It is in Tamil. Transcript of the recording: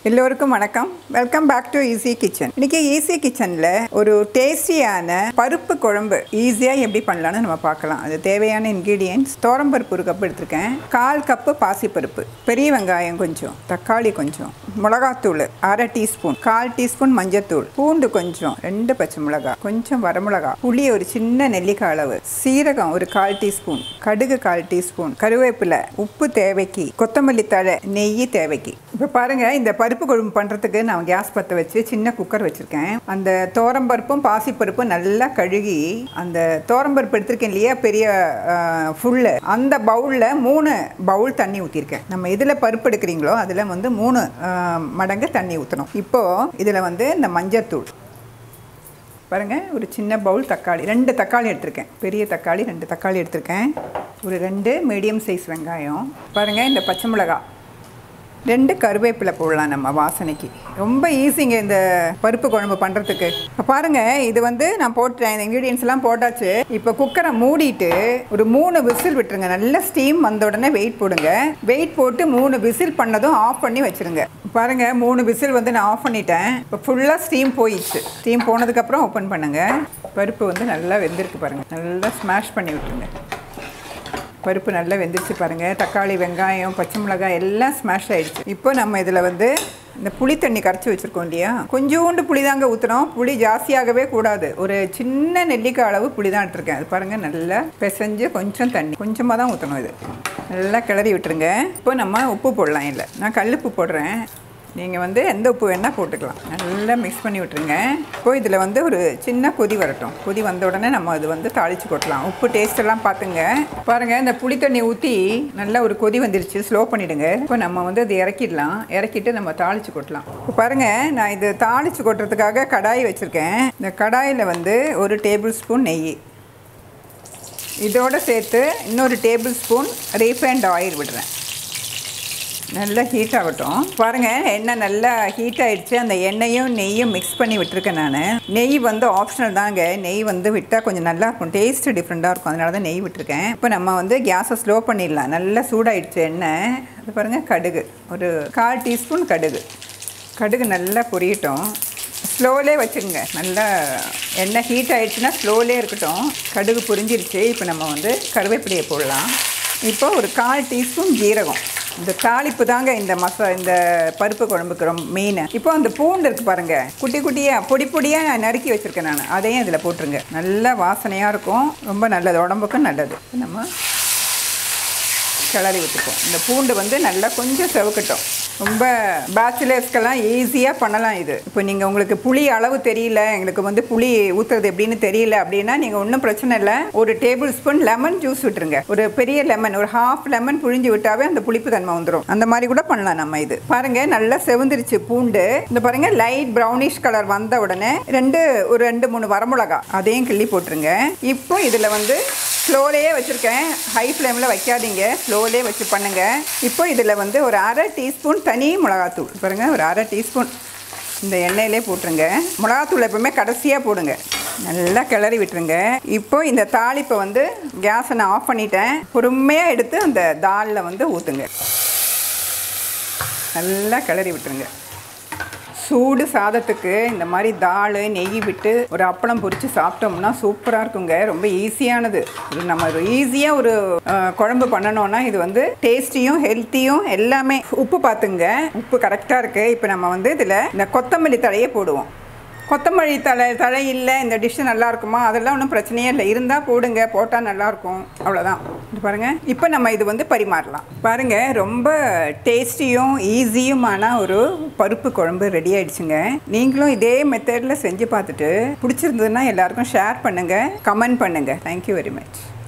எல்லோருக்கும் வணக்கம் welcome back to easy kitchen இன்னைக்கு ஈஸி கிச்சனில் ஒரு டேஸ்டியான பருப்பு குழம்பு ஈஸியாக எப்படி பண்ணலாம்னு நம்ம பார்க்கலாம் அது தேவையான இன்க்ரீடியன்ஸ் தோரம்பருப்பு ஒரு கப் எடுத்திருக்கேன் கால் கப்பு பாசிப்பருப்பு பெரிய வெங்காயம் கொஞ்சம் தக்காளி கொஞ்சம் மிளகாத்தூள் அரை டீஸ்பூன் கால் டீஸ்பூன் மஞ்சத்தூள் பூண்டு கொஞ்சம் ரெண்டு பச்சை மிளகாய் கொஞ்சம் வரமிளகாய் புளி ஒரு சின்ன நெல்லிக்காய் அளவு சீரகம் ஒரு கால் டீஸ்பூன் கடுகு கால் டீஸ்பூன் கருவேப்பிலை உப்பு தேவைக்கு கொத்தமல்லி தழை நெய் தேவைக்கு இப்போ பாருங்க இந்த பருப்பு குழம்பு பண்ணுறதுக்கு நான் கேஸ் பற்ற வச்சு சின்ன குக்கர் வச்சுருக்கேன் அந்த தோரம்பருப்பும் பாசிப்பருப்பும் நல்லா கழுகி அந்த தோரம்பருப்பு எடுத்திருக்கேன் இல்லையா பெரிய ஃபுல்லு அந்த பவுலில் மூணு பவுல் தண்ணி ஊற்றிருக்கேன் நம்ம இதில் பருப்பு எடுக்கிறீங்களோ அதில் வந்து மூணு ஆஹ், மடங்கு தண்ணி ஊற்றணும் இப்போது இதில் வந்து இந்த மஞ்சத்தூள் பாருங்க ஒரு சின்ன பவுல் தக்காளி ரெண்டு தக்காளி எடுத்திருக்கேன் பெரிய தக்காளி ரெண்டு தக்காளி எடுத்திருக்கேன் ஒரு ரெண்டு மீடியம் சைஸ் வெங்காயம் பாருங்க இந்த பச்சை மிளகாய் ரெண்டு கருவேப்பிலை போடலாம் நம்ம வாசனைக்கு ரொம்ப ஈஸிங்க இந்த பருப்பு குழம்பு பண்ணுறதுக்கு இப்போ பாருங்கள் இது வந்து நான் போட்டேன் இந்த இன்க்ரீடியன்ஸ் எல்லாம் போட்டாச்சு இப்போ குக்கரை மூடிட்டு ஒரு மூணு விசில் விட்டுருங்க நல்ல ஸ்டீம் வந்த உடனே வெயிட் போடுங்க வெயிட் போட்டு மூணு விசில் பண்ணதும் ஆஃப் பண்ணி வச்சுருங்க பாருங்க மூணு விசில் வந்து நான் ஆஃப் பண்ணிட்டேன் இப்போ ஃபுல்லாக ஸ்டீம் போயிடுச்சு ஸ்டீம் போனதுக்கப்புறம் ஓப்பன் பண்ணுங்க பருப்பு வந்து நல்லா வெந்திருக்கு பாருங்கள் நல்லா ஸ்மாஷ் பண்ணி விட்டுருங்க பருப்பு நல்லா வெந்துருச்சு பாருங்கள் தக்காளி வெங்காயம் பச்சை மிளகாய் எல்லாம் ஸ்மாஷ் ஆயிடுச்சு இப்போ நம்ம இதில் வந்து இந்த புளி தண்ணி கரைச்சி வச்சுருக்கோம் இல்லையா கொஞ்சோண்டு புளி தாங்க ஊற்றுறோம் புளி ஜாஸ்தியாகவே கூடாது ஒரு சின்ன நெல்லிக்காய் அளவு புளி தான் எடுத்திருக்கேன் அது பாருங்கள் நல்லா பிசைஞ்சு கொஞ்சம் தண்ணி கொஞ்சமாக தான் ஊற்றணும் இது நல்லா கிளறி விட்டுருங்க இப்போ நம்ம உப்பு போடலாம் இல்லை நான் கல்லுப்பு போடுறேன் நீங்கள் வந்து எந்த உப்பு வேணால் போட்டுக்கலாம் நல்லா மிக்ஸ் பண்ணி விட்டுருங்க இப்போ இதில் வந்து ஒரு சின்ன கொதி வரட்டும் கொதி வந்த உடனே நம்ம அது வந்து தாளித்து கொட்டலாம் உப்பு டேஸ்ட் எல்லாம் பார்த்துங்க பாருங்கள் இந்த புளி தண்ணி ஊற்றி நல்லா ஒரு கொதி வந்துருச்சு ஸ்லோ பண்ணிவிடுங்க இப்போ நம்ம வந்து அது இறக்கிடலாம் இறக்கிட்டு நம்ம தாளித்து கொட்டலாம் இப்போ பாருங்கள் நான் இது தாளித்து கொட்டுறதுக்காக கடாய் வச்சுருக்கேன் இந்த கடாயில் வந்து ஒரு டேபிள் ஸ்பூன் நெய் இதோடு சேர்த்து இன்னொரு டேபிள் ஸ்பூன் ரீஃபைண்ட் ஆயில் விடுறேன் நல்லா ஹீட் ஆகட்டும் பாருங்கள் எண்ணெய் நல்லா ஹீட் ஆயிடுச்சு அந்த எண்ணெயும் நெய்யும் மிக்ஸ் பண்ணி விட்டுருக்கேன் நான் நெய் வந்து ஆப்ஷனல் தாங்க நெய் வந்து விட்டால் கொஞ்சம் நல்லா இருக்கும் டேஸ்ட் டிஃப்ரெண்ட்டாக இருக்கும் அதனால தான் நெய் விட்டுருக்கேன் இப்போ நம்ம வந்து கேஸை ஸ்லோ பண்ணிடலாம் நல்லா சூடாயிடுச்சு எண்ணெய் அது பாருங்கள் கடுகு ஒரு கால் டீஸ்பூன் கடுகு கடுகு நல்லா பொரியட்டும் ஸ்லோலே வச்சுக்கோங்க நல்லா எண்ணெய் ஹீட் ஆயிடுச்சுன்னா ஸ்லோலே இருக்கட்டும் கடுகு பொரிஞ்சிருச்சு இப்போ நம்ம வந்து கருவேப்பிலையை போடலாம் இப்போ ஒரு கால் டீஸ்பூன் ஜீரகம் இந்த தாளிப்பு தாங்க இந்த மசா இந்த பருப்பு குழம்புக்கு ரொம்ப மெயின் இப்போ அந்த பூண்டு இருக்குது பாருங்கள் குட்டி குட்டியாக பொடி பொடியாக நான் நறுக்கி வச்சுருக்கேன் நான் அதையும் இதில் போட்டுருங்க நல்ல வாசனையாக இருக்கும் ரொம்ப நல்லது உடம்புக்கும் நல்லது நம்ம கிளறி விட்டுப்போம் இந்த பூண்டு வந்து நல்லா கொஞ்சம் செவக்கட்டும் ரொம்ப பேச்சுலர்ஸ்க்கெல்லாம் ஈஸியாக பண்ணலாம் இது இப்போ நீங்கள் உங்களுக்கு புளி அளவு தெரியல எங்களுக்கு வந்து புளி ஊற்றுறது எப்படின்னு தெரியல அப்படின்னா நீங்கள் ஒன்றும் பிரச்சனை இல்லை ஒரு டேபிள் ஸ்பூன் லெமன் ஜூஸ் விட்டுருங்க ஒரு பெரிய லெமன் ஒரு ஹாஃப் லெமன் புழிஞ்சு விட்டாவே அந்த புளிப்பு தன்மை வந்துடும் அந்த மாதிரி கூட பண்ணலாம் நம்ம இது பாருங்க நல்லா செவந்துருச்சு பூண்டு இந்த பாருங்க லைட் ப்ரௌனிஷ் கலர் வந்த உடனே ரெண்டு ஒரு ரெண்டு மூணு வரமிளகா அதையும் கிள்ளி போட்டுருங்க இப்போ இதில் வந்து ஸ்லோலேயே வச்சுருக்கேன் ஹை ஃப்ளேமில் வைக்காதீங்க ஸ்லோலே வச்சு பண்ணுங்கள் இப்போ இதில் வந்து ஒரு அரை டீஸ்பூன் தனி மிளகாத்தூள் பாருங்க ஒரு அரை டீஸ்பூன் இந்த எண்ணெயிலே போட்டுருங்க மிளகாத்தூள் எப்பவுமே கடைசியாக போடுங்க நல்லா கிளறி விட்டுருங்க இப்போ இந்த தாளிப்பை வந்து கேஸை நான் ஆஃப் பண்ணிட்டேன் பொறுமையாக எடுத்து அந்த தாலில் வந்து ஊற்றுங்க நல்லா கிளறி விட்டுருங்க சூடு சாதத்துக்கு இந்த மாதிரி தாள் நெய் விட்டு ஒரு அப்பளம் பொரித்து சாப்பிட்டோம்னா சூப்பராக இருக்குங்க ரொம்ப ஈஸியானது இது நம்ம ஒரு ஈஸியாக ஒரு அஹ், குழம்பு பண்ணணும்னா இது வந்து டேஸ்டியும் ஹெல்த்தியும் எல்லாமே உப்பு பார்த்துங்க உப்பு கரெக்டாக இருக்குது இப்போ நம்ம வந்து இதில் இந்த கொத்தமல்லி தழையை போடுவோம் கொத்தமல்லி தழை தழை இல்லை இந்த டிஷ்ஷு நல்லா இருக்குமா அதெல்லாம் ஒன்றும் பிரச்சனையே இல்லை இருந்தால் போடுங்க போட்டால் நல்லாயிருக்கும் அவ்வளோதான் இது பாருங்கள் இப்போ நம்ம இது வந்து பரிமாறலாம் பாருங்கள் ரொம்ப டேஸ்டியும் ஈஸியுமான ஒரு பருப்பு குழம்பு ரெடி ஆயிடுச்சுங்க நீங்களும் இதே மெத்தடில் செஞ்சு பார்த்துட்டு பிடிச்சிருந்ததுன்னா எல்லாருக்கும் ஷேர் பண்ணுங்கள் கமெண்ட் பண்ணுங்கள் தேங்க்யூ வெரி மச்